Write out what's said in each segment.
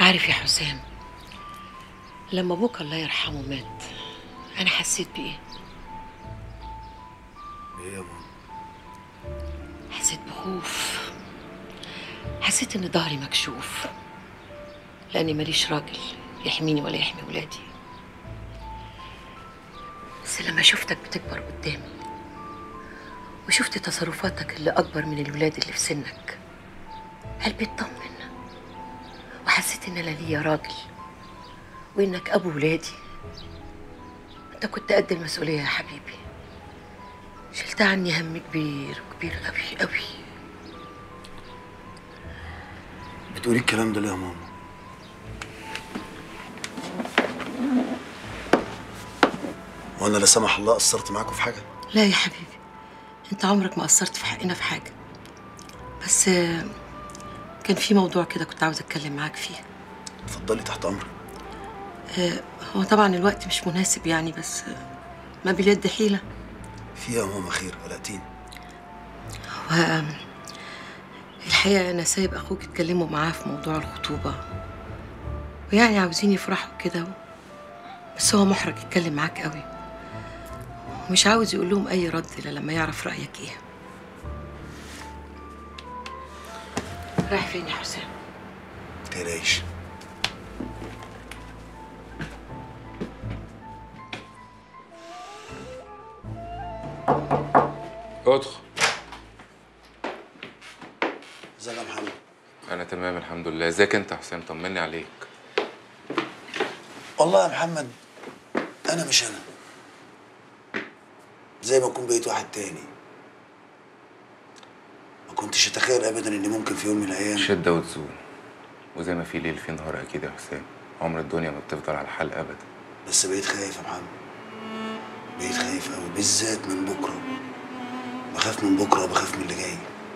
عارف يا حسام لما ابوك الله يرحمه مات انا حسيت بايه ايه يا ماما حسيت بخوف حسيت ان ظهري مكشوف لاني ماليش راجل يحميني ولا يحمي ولادي بس لما شفتك بتكبر قدامي وشفت تصرفاتك اللي اكبر من الولاد اللي في سنك قلبي اطمن وحسيت ان انا ليا راجل وانك ابو ولادي انت كنت قد المسؤوليه يا حبيبي شلت عني هم كبير كبير قوي قوي بتقولي الكلام ده ليه يا ماما وانا لا سمح الله قصرت معاكم في حاجه لا يا حبيبي انت عمرك ما قصرت في حقنا في حاجه بس آه، كان في موضوع كده كنت عاوز اتكلم معاك فيه اتفضلي تحت امرك آه، هو طبعا الوقت مش مناسب يعني بس آه، ما باليد حيله في يا ماما خير قلقتيني هو آه، الحقيقه انا سايب اخوك يتكلموا معاه في موضوع الخطوبه ويعني عاوزين يفرحوا كده بس هو محرج يتكلم معاك قوي ومش عاوز يقول لهم اي رد الا لما يعرف رايك ايه رايح فين يا حسام متقلقيش ادخل ازيك يا محمد انا تمام الحمد لله ازيك انت يا حسام طمني عليك والله يا محمد انا مش انا زي ما اكون بقيت واحد تاني ما كنتش اتخيل ابدا ان ممكن في يوم من الايام شده وتزول وزي ما في ليل في نهار اكيد يا حسام عمر الدنيا ما بتفضل على حال ابدا بس بقيت خايف يا محمد بقيت خايف قوي بالذات من بكره بخاف من بكره وبخاف من اللي جاي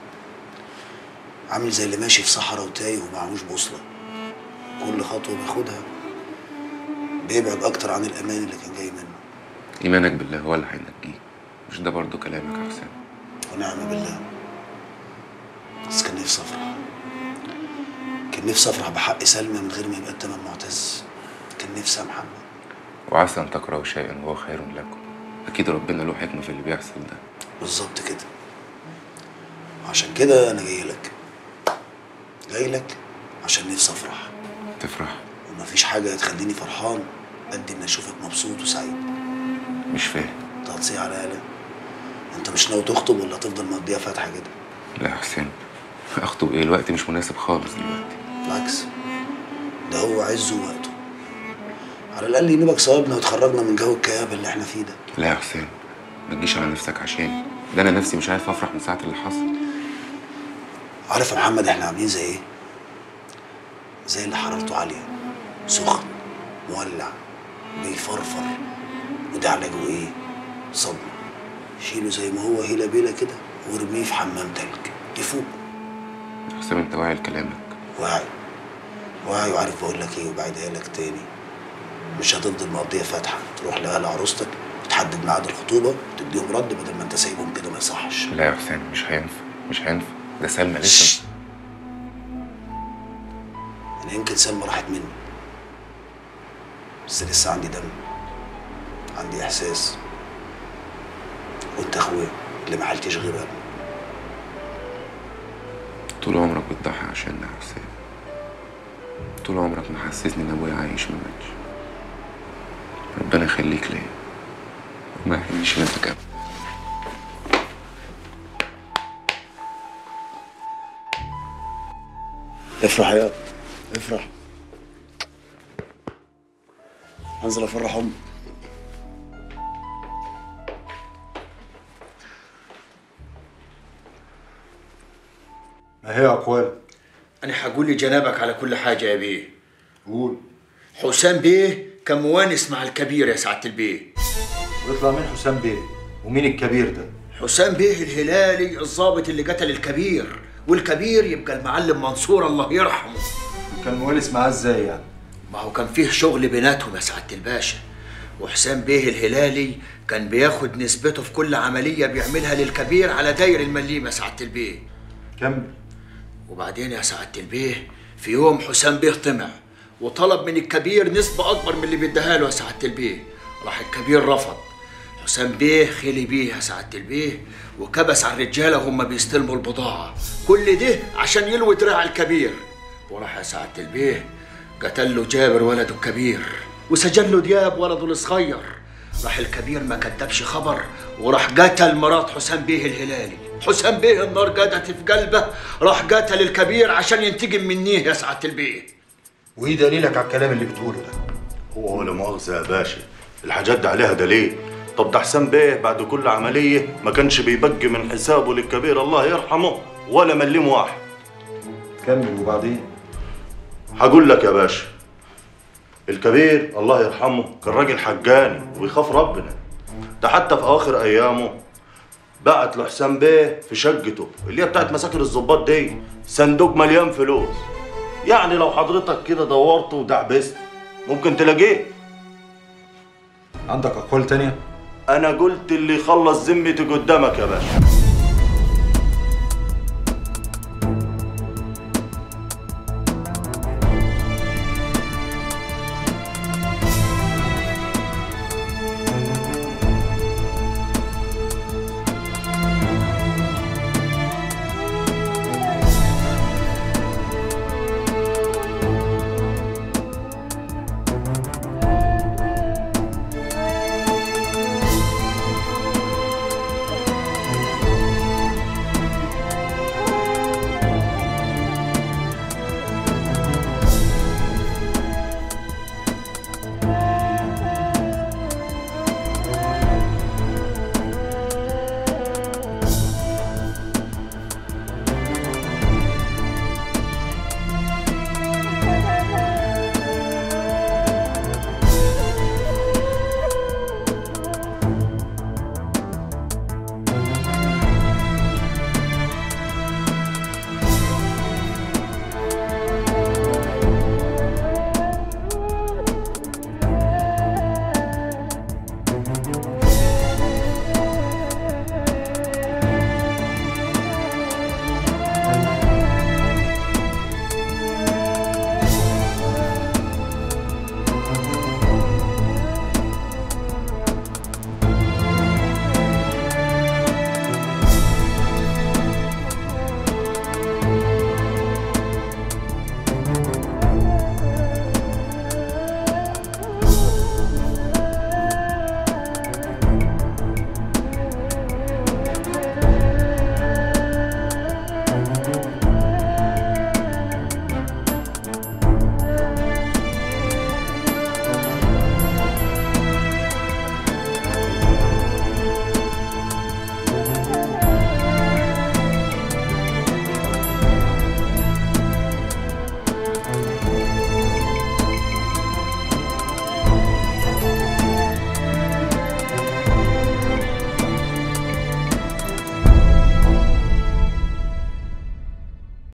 عامل زي اللي ماشي في صحراء وتايه ومعهوش بوصله كل خطوه بياخدها بيبعد اكتر عن الامان اللي كان جاي منه ايمانك بالله هو اللي هينجيك مش ده برضو كلامك يا حسام ونعم بالله بس كان نفسي افرح كان نفسي افرح بحق سلمى من غير ما يبقى التمن معتز كان نفسي يا محمد وعسى ان تكرهوا شيئا وهو خير لكم اكيد ربنا له حكمه في اللي بيحصل ده بالظبط كده عشان كده انا جاي لك جاي لك عشان نفسي افرح تفرح ومفيش حاجه هتخليني فرحان قد ان اشوفك مبسوط وسعيد مش فاهم تقطيع على آلة انت مش ناوي تخطب ولا تفضل مقضيها فاتحه كده لا يا حسام اخطب ايه الوقت مش مناسب خالص دلوقتي بالعكس ده هو عزه ووقته على الاقل ينوبك ثوابنا وتخرجنا من جو الكآبة اللي احنا فيه ده لا يا حسام ما تجيش على نفسك عشاني ده انا نفسي مش عارف افرح من ساعه اللي حصل عارف يا محمد احنا عاملين زي ايه زي اللي حرارته عاليه سخن مولع بيفرفر وده علاجه ايه صدمه شيله زي ما هو هيلا بيلا كده وارميه في حمام تلج يفوق يا حسام انت واعي لكلامك واعي واعي وعارف بقول لك ايه وبعدها لك تاني مش هتفضل مقضيه فاتحه تروح لاهل عروستك تحدد ميعاد الخطوبه وتديهم رد بدل ما انت سايبهم كده ما يصحش لا يا حسام مش هينفع مش هينفع ده سلمى لسه انا يمكن سلمى راحت مني بس لسه عندي دم عندي احساس وانت اخويا اللي ما حلتش غير قبل طول عمرك بتضحي عشاننا يا حسام طول عمرك محسسني ان ابويا عايش ما ماتش ربنا يخليك ليا وما يحرمنيش منك ابدا افرح يا افرح هنزل افرح امي ما هي أقوال أنا هقول لجنابك على كل حاجة يا بيه قول حسام بيه كان موانس مع الكبير يا سعادة البيه ويطلع مين حسام بيه ومين الكبير ده حسام بيه الهلالي الضابط اللي قتل الكبير والكبير يبقى المعلم منصور الله يرحمه كان موالس معاه ازاي يعني ما هو كان فيه شغل بيناتهم يا سعادة الباشا وحسام بيه الهلالي كان بياخد نسبته في كل عملية بيعملها للكبير على داير المليمة يا سعادة البيه كمل وبعدين يا سعادة البيه في يوم حسام بيه طمع وطلب من الكبير نسبة أكبر من اللي بيديها له يا سعادة البيه راح الكبير رفض حسام بيه خلي بيه يا سعادة البيه وكبس على الرجالة وهم بيستلموا البضاعة كل ده عشان يلوي دراع الكبير وراح يا سعادة البيه قتل له جابر ولده الكبير وسجن له دياب ولده الصغير راح الكبير ما كتبش خبر وراح قتل مرات حسام بيه الهلالي حسام بيه النار جدت في قلبه راح قتل الكبير عشان ينتقم منيه يا سعادة البيه وايه دليلك على الكلام اللي بتقوله ده هو ولا مؤاخذة يا باشا الحاجات دي عليها دليل طب ده حسام بيه بعد كل عملية ما كانش بيبقي من حسابه للكبير الله يرحمه ولا مليم واحد كمل وبعدين هقول لك يا باشا الكبير الله يرحمه كان راجل حجاني ويخاف ربنا ده حتى في اواخر ايامه بعت لحسام بيه في شقته اللي هي بتاعت مساكن الظباط دي صندوق مليان فلوس يعني لو حضرتك كده دورت ودعبست ممكن تلاقيه عندك اقوال تانية انا قلت اللي يخلص ذمتي قدامك يا باشا